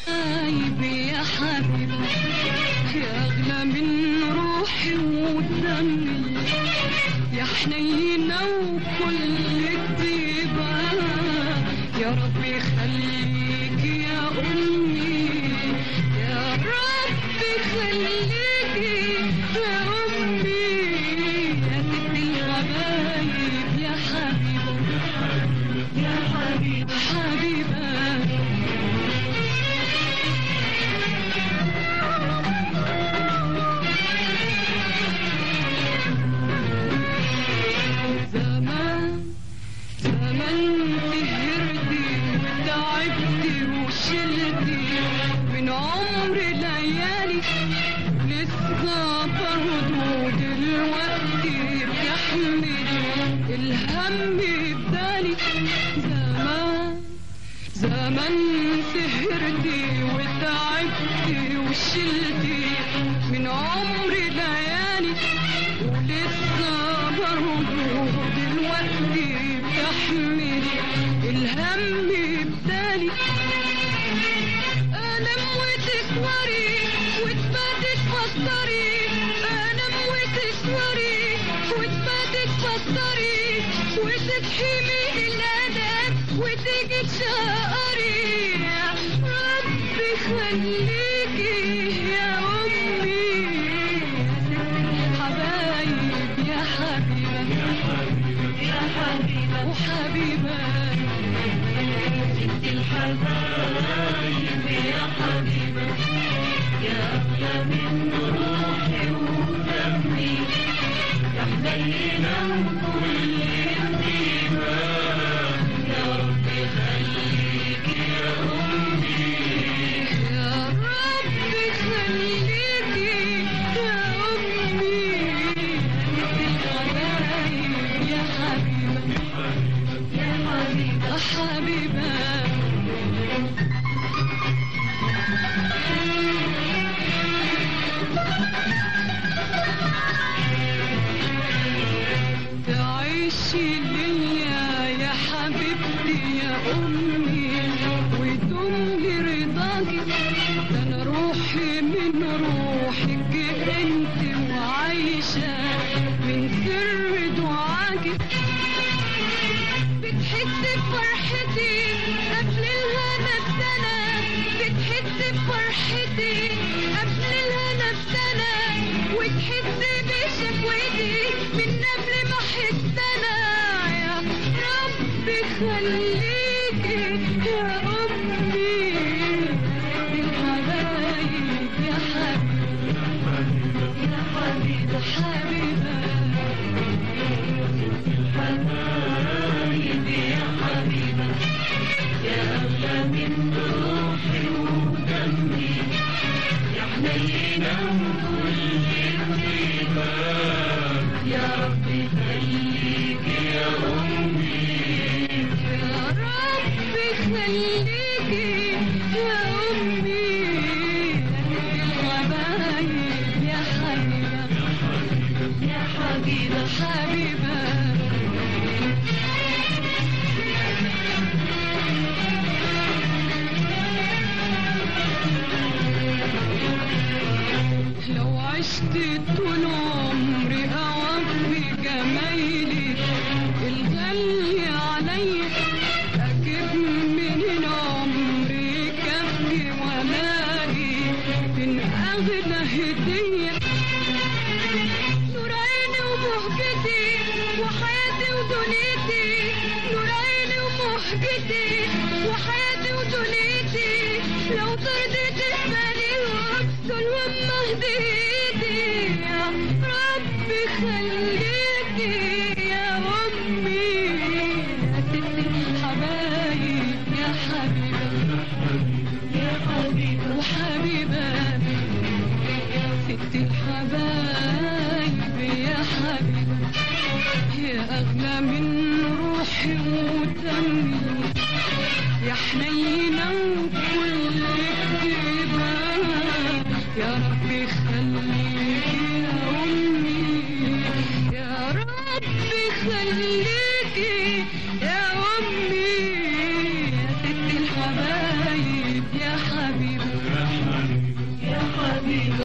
حبايبي يا حبيبي يا أغلى من روحي ودمي يا حنينة وكل الطيبة يا رب يخليك يا أمي يا رب يخليك يا أمي يا ست الحبايب يا حبيبة يا حبيبة حبيبة زمان زمان سهرتي وتعبتي وشلتي من عمر ليالي لسه برضه دلوقتي بتحملي الهم بدالي زمان زمان سهرتي وتعبتي وشلتي من عمري ليالي ولسه برضه دلوقتي بتحملي الهم بدالي ألم وتسوري وتباتي تفسري ألم وتسوري وتباتي تفسري وتصحي من الأدب وتيجي تشقري يا ربي خليكي يا أمي حبايب يا حبيبة يا حبيبة وحبيبة ست الحبايب يا حبيبة يا أغلى من روحي ودمي يا حنينة وكل الطيبة يا رب خليك يا أمي يا رب خليك يا أمي ست الحبايب يا حبيبة يا حبيبة حبيبة تعيشي ليا يا حبيبتي يا أمي وتملي رضاكي ده أنا روحي من روحك أنت وعايشة من سر دعاكي بتحس بفرحتي قبل الهنا بسنة بتحس بفرحتي قبل الهنا بسنة وتحس بشكوتي من قبل ما احس انا يا رب خليكي يا امي الحبايب يا حبيبي يا حبيبة حبيبة حبايبي يا حبيبة يا أغلى من روحي ودمي يا حنينة وكل الطيبة يا ربي خليك يا أمي يا ربي خليك يا أمي الحبايب يا حبيبة يا حبيبة حبيبة لو عشت طول عمري أوفي جمايلي الغالي عليا أجيب من عمري كفي ولاقي من أغلى هدية نور عيني ومهجتي وحياتي ودنيتي نور عيني ومهجتي وحياتي ودنيتي لو ترضي تسأليهم دول وما هديتي يا ربي خليكي يا أمي يا ست الحبايب يا حبيبة يا حبيبة وحبيبة ست الحبايب يا حبيبة يا أغلى من روحي ودمي يا حنينة وكل كتيبة يا ربي خليك يا أمي يا ربي خليك يا أمي يا ست الحبايب يا حبيبي